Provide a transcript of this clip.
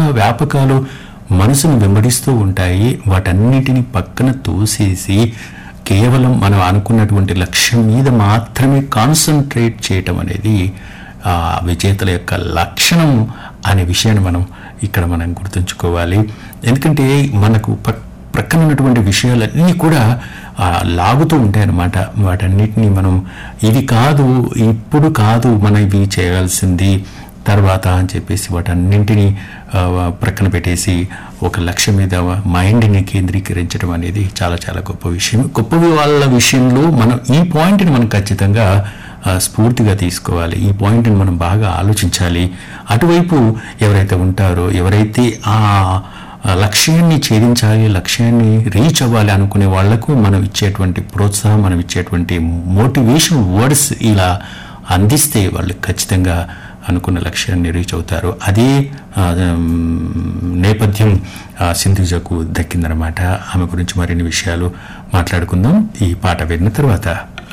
వ్యాపకాలు మనసును వెంబడిస్తూ ఉంటాయి వాటన్నిటిని పక్కన తోసేసి కేవలం మనం అనుకున్నటువంటి లక్ష్యం మీద మాత్రమే కాన్సన్ట్రేట్ చేయటం అనేది ఆ విజేతల యొక్క లక్షణం అనే విషయాన్ని మనం ఇక్కడ మనం గుర్తుంచుకోవాలి ఎందుకంటే మనకు పక్ ప్రక్కన ఉన్నటువంటి విషయాలన్నీ కూడా ఆ, లాగుతూ ఉంటాయి అన్నమాట వాటన్నిటిని మనం ఇది కాదు ఇప్పుడు కాదు మనం ఇవి చేయాల్సింది తర్వాత అని చెప్పేసి వాటన్నింటినీ ఆ, ప్రక్కన పెట్టేసి ఒక లక్ష్యం మీద మైండ్ని కేంద్రీకరించడం అనేది చాలా చాలా గొప్ప విషయం గొప్ప వాళ్ళ విషయంలో మనం ఈ పాయింట్ని మనం ఖచ్చితంగా ఆ, స్ఫూర్తిగా తీసుకోవాలి ఈ పాయింట్ని మనం బాగా ఆలోచించాలి అటువైపు ఎవరైతే ఉంటారో ఎవరైతే ఆ ఆ లక్ష్యాన్ని ఛేదించాలి లక్ష్యాన్ని రీచ్ అవ్వాలి అనుకునే వాళ్లకు మనం ఇచ్చేటువంటి ప్రోత్సాహం మనం ఇచ్చేటువంటి మోటివేషన్ వర్డ్స్ ఇలా అందిస్తే వాళ్ళు ఖచ్చితంగా అనుకున్న లక్ష్యాన్ని రీచ్ అవుతారు అదే ఆ, ఉమ్, నేపథ్యం ఆ, సింధుజకు దక్కిందనమాట ఆమె గురించి మరిన్ని విషయాలు మాట్లాడుకుందాం ఈ పాట విన్న తర్వాత